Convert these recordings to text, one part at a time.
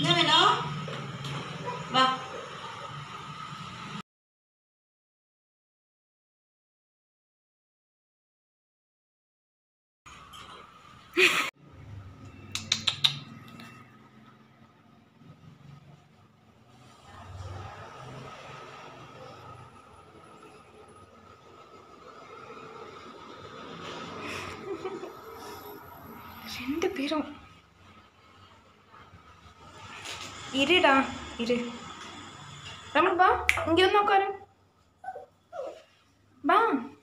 என்ன வேணும் வா ரெண்டு பேரும் இருடா இரு ரமண் பா இங்க வந்து உட்காரு பா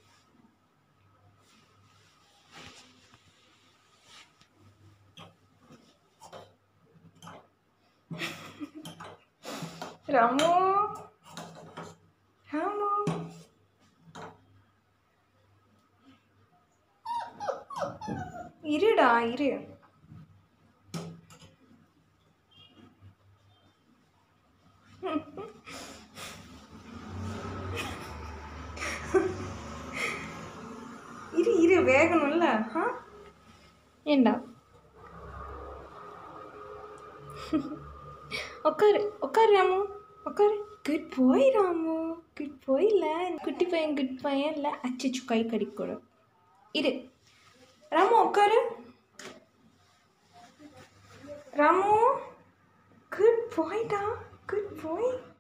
ராமு ராமு இருடா இரு இரு இரு வேகணும்ல ஆ ஏண்டா உட்காரு உட்காரு ராமு உட்காரு குட் போய் ராமு குட் போய் இல்லை குட்டி பையன் குட் பையன் இல்லை அச்சிச்சு கை கடிக்கூடும் இரு ராமு உட்காரு ராமு குட் போய்டா குட் போய்